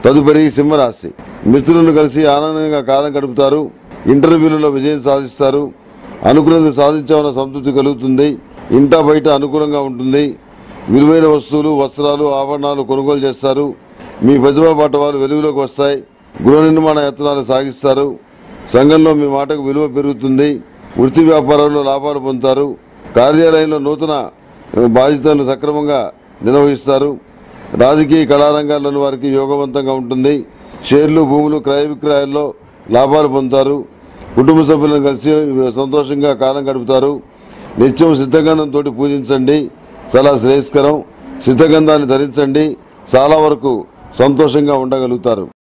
తదుపరి సింహరాశి మిత్రులను కలిసి ఆనందంగా కాలం గడుపుతారు ఇంటర్వ్యూలలో విజయం సాధిస్తారు అనుకున్నది సాధించామన్న సంతృప్తి కలుగుతుంది ఇంటా బయట అనుకూలంగా ఉంటుంది విలువైన వస్తువులు వస్త్రాలు ఆభరణాలు కొనుగోలు చేస్తారు మీ ప్రతిభా పట్టవాలు వెలుగులోకి వస్తాయి గృహ నిర్మాణ యత్నాలు సాగిస్తారు సంఘంలో మీ మాటకు విలువ పెరుగుతుంది వృత్తి వ్యాపారాల్లో లాభాలు పొందుతారు కార్యాలయంలో నూతన బాధ్యతలను సక్రమంగా నిర్వహిస్తారు రాజకీయ కళారంగాల్లోని వారికి యోగవంతంగా ఉంటుంది షేర్లు భూములు క్రయ విక్రయాల్లో లాభాలు పొందుతారు కుటుంబ సభ్యులను కలిసి సంతోషంగా కాలం గడుపుతారు నిత్యం సిద్ధగంధంతో పూజించండి చాలా శ్రేయస్కరం సిద్ధగంధాన్ని ధరించండి చాలా వరకు సంతోషంగా ఉండగలుగుతారు